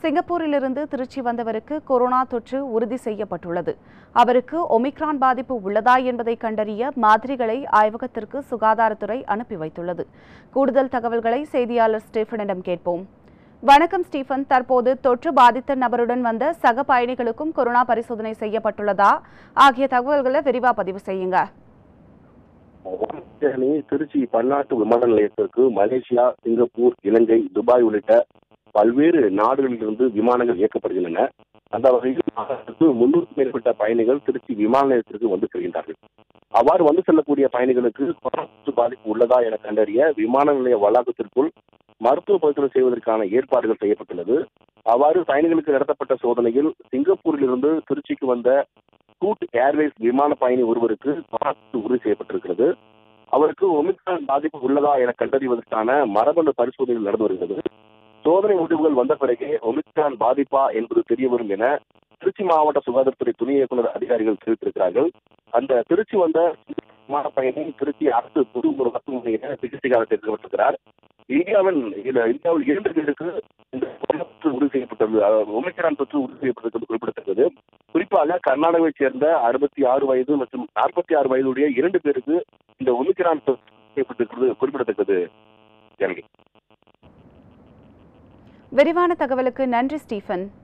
சிங்கப்பூரிலிருந்து திருச்சி வந்தவருக்கு கொரோனா தொற்று உறுதி செய்யப்பட்டுள்ளது அவருக்கு ஒமிக்ரான் பாதிப்பு உள்ளதா என்பதை கண்டறிய மாதிரிகளை ஆய்வகத்திற்கு சுகாதாரத்துறை அனுப்பி வைத்துள்ளது கூடுதல் தகவல்களை செய்தியாளர் ஸ்டீஃபனிடம் கேட்போம் வணக்கம் ஸ்டீஃபன் தற்போது தொற்று பாதித்த நபருடன் வந்த சக பயணிகளுக்கும் கொரோனா பரிசோதனை செய்யப்பட்டுள்ளதா ஆகிய தகவல்களை விரிவா பதிவு செய்யுங்க அணி திருச்சி பன்னாட்டு விமான நிலையத்திற்கு மலேசியா சிங்கப்பூர் இலங்கை துபாய் உள்ளிட்ட பல்வேறு நாடுகளிலிருந்து விமானங்கள் இயக்கப்படுகின்றன அந்த வகையில் அதற்கு முன்னூறுக்கும் மேற்பட்ட பயணிகள் திருச்சி விமான நிலையத்திற்கு வந்து செல்கின்றார்கள் அவ்வாறு வந்து செல்லக்கூடிய பயணிகளுக்கு கொரோனா தொற்று பாதிப்பு உள்ளதா என கண்டறிய விமான நிலைய வளாகத்திற்குள் மருத்துவ பரிசோதனை செய்வதற்கான ஏற்பாடுகள் செய்யப்பட்டுள்ளது அவ்வாறு பயணிகளுக்கு நடத்தப்பட்ட சோதனையில் சிங்கப்பூரிலிருந்து திருச்சிக்கு வந்த ஸ்கூட் ஏர்வேஸ் விமான பயணி ஒருவருக்கு கொரோனா தொற்று உறுதி செய்யப்பட்டிருக்கிறது அவருக்கு ஒமிக்ரான் பாதிப்பு உள்ளதா என கண்டறிவதற்கான மரபணு பரிசோதனைகள் நடந்து வருகிறது சோதனை முடிவுகள் வந்த பிறகே ஒமிக்ரான் பாதிப்பா என்பது தெரிய வரும் என திருச்சி மாவட்ட சுகாதாரத்துறை துணை இயக்குநர் அதிகாரிகள் தெரிவித்திருக்கிறார்கள் அந்த திருச்சி வந்த விமான பயணி திருச்சி அரசு பொது மருத்துவமனையில சிகிச்சைக்காக சேர்க்கப்பட்டிருக்கிறார் இந்தியாவில் இல்ல, இந்தியாவில் இரண்டு பேருக்கு இந்த கொரோனா தொற்று உறுதி செய்யப்பட்டது அதாவது ஒமிக்ரான் தொற்று உறுதி செய்யப்பட்டது குறிப்பிடத்தக்கது குறிப்பாக கர்நாடகாவைச் சேர்ந்த அறுபத்தி ஆறு வயது மற்றும் நாற்பத்தி ஆறு வயதுடைய இரண்டு பேருக்கு இந்த ஒமிக்ரான் தொற்று செய்யப்பட்டிருக்கிறது குறிப்பிடத்தக்கது ஜனனி விரிவான தகவலுக்கு நன்றி ஸ்டீஃபன்